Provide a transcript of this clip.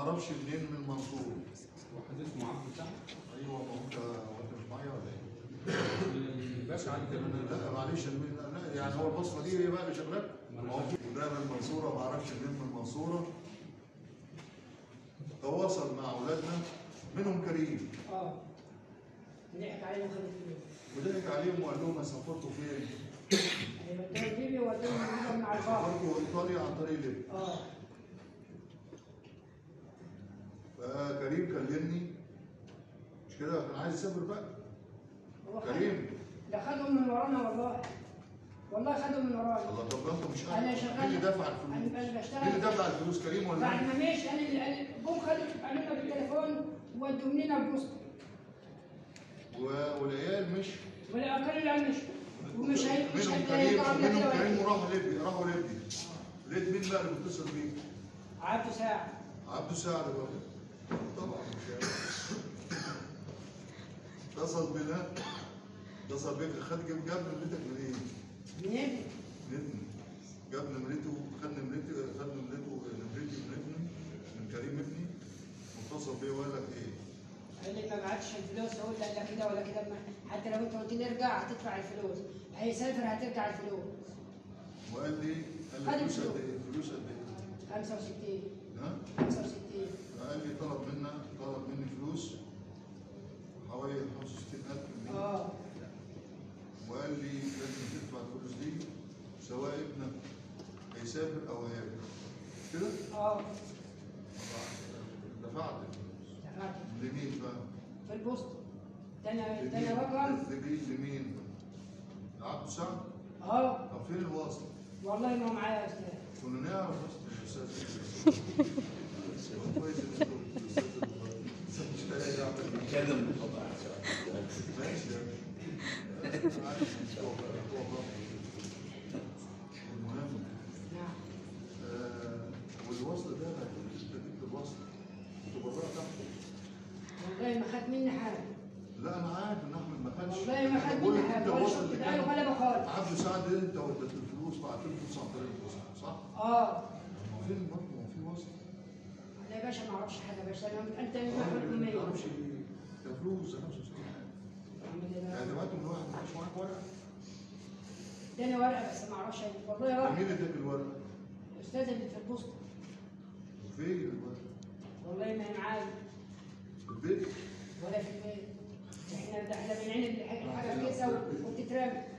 اعرفش منين من المنصوره وحضرتك معاه بتاع ايوه ما هو انت هو انت مش معايا ولا ايه؟ الباشا علي كمان لا معلش الم- لا يعني هو البصمه دي هي بقى اللي شغاله ما هو وده من المنصوره ما اعرفش منين من المنصوره تواصل مع اولادنا منهم كريم اه ضحك علينا وخد الفلوس وضحك عليهم وقال لهم سافرتوا فين؟ يعني ودوه ليبيا ودوه من على البحر سافرتوا ايطاليا عن طريق ليبيا اه فكريم كلمني مش كده كان عايز يسافر بقى هو خد- كريم ده خدهم من ورانا والله والله خدهم من ورانا الله طب انت مش انا عارف شغال مين اللي دفع انا الفلوس؟ أنا مين بشتغل اللي دفع الفلوس كريم ولا بعد أنت؟ ما ماشي انا اللي انا جم خدوا عملنا بالتليفون وودوهم لنا بوسطه و- والعيال مش ولا كانوا لا مش ومش هي مش منهم هي- كريم هيطلعوا منهم كده كريم ولا- وراحوا ليبيا راحوا ليبيا لقيت مين بقى اللي بيتصل بيك؟ قعدوا ساعه عبده سعد بقى طبعا مش عارف. اتصل بنا اتصل بيك خد جاب جاب نمرتك منين؟ منين؟ نتن جاب نمرته خد نمرتي خد نمرته نمرتي من ابني من كريم ابني واتصل بيا وقال لك ايه؟ قال لي ما بعتش الفلوس اقول لا لا كده ولا كده ما- حتى لو انت قلت لي ارجع هتدفع الفلوس هيسافر هترجع الفلوس وقال لي قال خد لي فلوس الفلوس. قد ايه؟ فلوس قد ايه؟ 65 ها؟ 65 قال لي طلب منا طلب مني فلوس حوالي 65000 جنيه اه وقال لي لازم تدفع الفلوس دي سواء ابنك هيسافر او هيرجع كده اه دفعت الفلوس دفعت لمين بقى؟ في البوسطه ده انا ده انا رقم لمين لمين؟ لعبد سعد؟ اه طب فين الواسطة؟ والله ما هو معايا يا استاذ كنا نعرف واسطة الاستاذ كويس ان انتوا الاستاذ الأستاذ مش لاقي يعمل كلام بالطبع ماشي يعني عارف هو هو برضه. المهم نعم آه، والوصل ده انت جبت الوصل وتبرع تحته والله ما خد مني حاجه لا انا عارف ان احمد ما خدش والله ما أنا خد بقول مني لك حاجه انت ولا الوصل شفت اللي بقاله كان غلبه خالص عبد سعد انت وديت الفلوس بعت له فلوس عن طريق الوصل صح؟ اه ما فين برضه ما في وصل انا يا باشا ما اعرفش حاجه يا باشا انا انت اللي آه، محمد ما اميه تعرفش ده فلوس 65 يعني دلوقتي من واحد مش معاك ورقه اداني ورقه بس ما اعرفش والله مين واحد اللي اداك الورقه؟ الاستاذ اللي في البوسطه فين الورقه؟ والله ما هي معايا في البيت؟ ولا في البيت احنا ده احنا بنعين الحاجه الحاجة في كيسه وبتترمي